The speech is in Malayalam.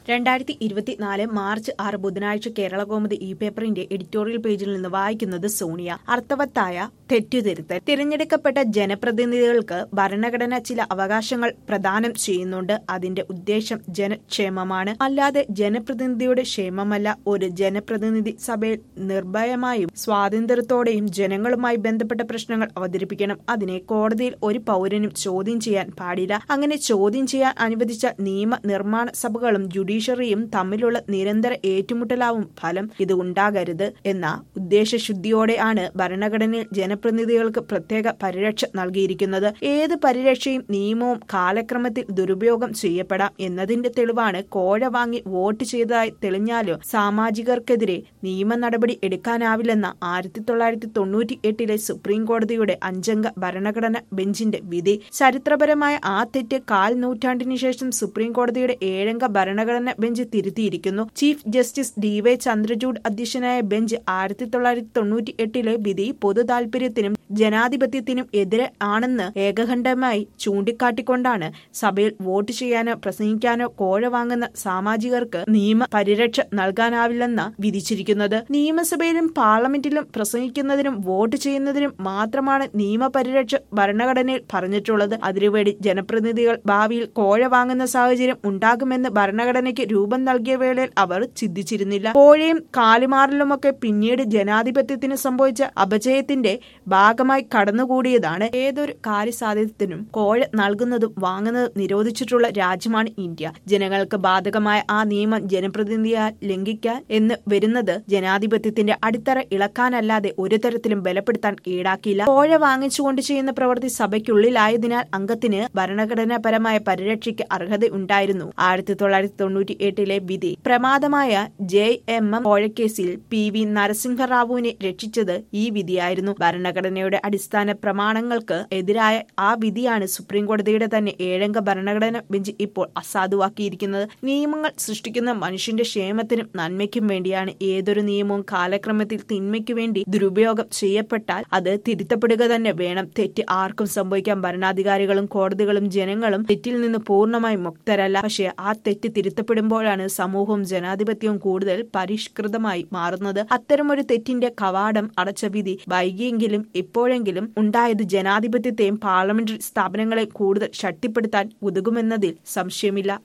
രണ്ടായിരത്തി ഇരുപത്തിനാല് മാർച്ച് ആറ് ബുധനാഴ്ച കേരളകൗമുദി ഈ പേപ്പറിന്റെ എഡിറ്റോറിയൽ പേജിൽ നിന്ന് വായിക്കുന്നത് സോണിയ അർത്ഥവത്തായ തെറ്റുതിരുത്തൽ തിരഞ്ഞെടുക്കപ്പെട്ട ജനപ്രതിനിധികൾക്ക് ഭരണഘടന ചില അവകാശങ്ങൾ പ്രദാനം ചെയ്യുന്നുണ്ട് അതിന്റെ ഉദ്ദേശം ജനക്ഷേമമാണ് അല്ലാതെ ജനപ്രതിനിധിയുടെ ക്ഷേമമല്ല ഒരു ജനപ്രതിനിധി സഭയിൽ നിർഭയമായും സ്വാതന്ത്ര്യത്തോടെയും ജനങ്ങളുമായി ബന്ധപ്പെട്ട പ്രശ്നങ്ങൾ അവതരിപ്പിക്കണം അതിനെ കോടതിയിൽ ഒരു പൗരനും ചോദ്യം ചെയ്യാൻ പാടില്ല അങ്ങനെ ചോദ്യം ചെയ്യാൻ അനുവദിച്ച നിയമ നിർമ്മാണ സഭകളും ജുഡീഷ്യറിയും തമ്മിലുള്ള നിരന്തര ഏറ്റുമുട്ടലാവും ഫലം ഇത് ഉണ്ടാകരുത് എന്ന ഉദ്ദേശശുദ്ധിയോടെയാണ് ഭരണഘടനയിൽ ജനപ്രതിനിധികൾക്ക് പ്രത്യേക പരിരക്ഷ നൽകിയിരിക്കുന്നത് ഏത് പരിരക്ഷയും നിയമവും കാലക്രമത്തിൽ ദുരുപയോഗം ചെയ്യപ്പെടാം എന്നതിന്റെ തെളിവാണ് കോഴ വാങ്ങി വോട്ട് ചെയ്തതായി തെളിഞ്ഞാലോ സാമാജികർക്കെതിരെ നിയമ നടപടി എടുക്കാനാവില്ലെന്ന ആയിരത്തി തൊള്ളായിരത്തി തൊണ്ണൂറ്റി എട്ടിലെ സുപ്രീം കോടതിയുടെ അഞ്ചംഗ ഭരണഘടന ബെഞ്ചിന്റെ വിധി ചരിത്രപരമായ ആ തെറ്റ് കാൽ നൂറ്റാണ്ടിനു ശേഷം സുപ്രീം കോടതിയുടെ ഏഴംഗ ഭരണഘടന ബെഞ്ച് തിരുത്തിയിരിക്കുന്നു chief justice D Y Chandrachud അധ്യക്ഷനായ ബെഞ്ച് ആയിരത്തി തൊള്ളായിരത്തി തൊണ്ണൂറ്റി എട്ടിലെ വിധി പൊതു താൽപര്യത്തിനും ജനാധിപത്യത്തിനും എതിരെ ആണെന്ന് ഏകഖണ്ഡമായി ചൂണ്ടിക്കാട്ടിക്കൊണ്ടാണ് സഭയിൽ വോട്ട് ചെയ്യാനോ പ്രസംഗിക്കാനോ കോഴ വാങ്ങുന്ന സാമാജികർക്ക് നിയമ പരിരക്ഷ നൽകാനാവില്ലെന്ന് വിധിച്ചിരിക്കുന്നത് നിയമസഭയിലും പാർലമെന്റിലും പ്രസംഗിക്കുന്നതിനും വോട്ട് ചെയ്യുന്നതിനും മാത്രമാണ് നിയമപരിരക്ഷ ഭരണഘടനയിൽ പറഞ്ഞിട്ടുള്ളത് അതിനുവേണ്ടി ജനപ്രതിനിധികൾ ഭാവിയിൽ കോഴ വാങ്ങുന്ന സാഹചര്യം ഉണ്ടാകുമെന്ന് ഭരണഘടനയ്ക്ക് രൂപം നൽകിയ വേളയിൽ അവർ ചിന്തിച്ചിരുന്നില്ല കോഴയും കാലുമാറലുമൊക്കെ പിന്നീട് ജനാധിപത്യത്തിന് സംഭവിച്ച അപജയത്തിന്റെ ഭാഗമായി കടന്നുകൂടിയതാണ് ഏതൊരു കാര്യസാധ്യത്തിനും കോഴ നൽകുന്നതും വാങ്ങുന്നതും നിരോധിച്ചിട്ടുള്ള രാജ്യമാണ് ഇന്ത്യ ജനങ്ങൾക്ക് ബാധകമായ ആ നിയമം ജനപ്രതിനിധിയാൽ ലംഘിക്കാൻ എന്ന് വരുന്നത് ജനാധിപത്യത്തിന്റെ അടിത്തറ ഇളക്കാനല്ലാതെ ഒരു തരത്തിലും ബലപ്പെടുത്താൻ ഈടാക്കിയില്ല കോഴ വാങ്ങിച്ചുകൊണ്ട് ചെയ്യുന്ന പ്രവൃത്തി സഭയ്ക്കുള്ളിലായതിനാൽ അംഗത്തിന് ഭരണഘടനാപരമായ പരിരക്ഷയ്ക്ക് അർഹത ഉണ്ടായിരുന്നു ആയിരത്തി തൊള്ളായിരത്തി തൊണ്ണൂറ്റി എട്ടിലെ വിധി പ്രമാദമായ ജെ എം എം കോഴക്കേസിൽ പി വി നരസിംഹറാവുവിനെ രക്ഷിച്ചത് ഈ വിധിയായിരുന്നു ഭരണഘടനയുടെ അടിസ്ഥാന പ്രമാണങ്ങൾക്ക് എതിരായ ആ വിധിയാണ് സുപ്രീം കോടതിയുടെ തന്നെ ഏഴംഗ ഭരണഘടന ബെഞ്ച് ഇപ്പോൾ അസാധുവാക്കിയിരിക്കുന്നത് നിയമങ്ങൾ സൃഷ്ടിക്കുന്ന മനുഷ്യന്റെ ക്ഷേമത്തിനും നന്മയ്ക്കും വേണ്ടിയാണ് ഏതൊരു നിയമവും കാലക്രമത്തിൽ തിന്മയ്ക്കു വേണ്ടി ദുരുപയോഗം ചെയ്യപ്പെട്ടാൽ അത് തിരുത്തപ്പെടുക തന്നെ വേണം തെറ്റ് ആർക്കും സംഭവിക്കാം ഭരണാധികാരികളും കോടതികളും ജനങ്ങളും തെറ്റിൽ നിന്ന് പൂർണ്ണമായി മുക്തരല്ല പക്ഷേ ആ തെറ്റ് തിരുത്തപ്പെടുമ്പോഴാണ് സമൂഹവും ജനാധിപത്യവും കൂടുതൽ പരിഷ്കൃതമായി മാറുന്നത് അത്തരമൊരു തെറ്റിന്റെ കവാടം അടച്ച വിധി വൈകിയെങ്കിലും എപ്പോഴെങ്കിലും ഉണ്ടായത് ജനാധിപത്യത്തെയും പാർലമെന്ററി സ്ഥാപനങ്ങളെ കൂടുതൽ ശക്തിപ്പെടുത്താൻ ഉതകുമെന്നതിൽ സംശയമില്ല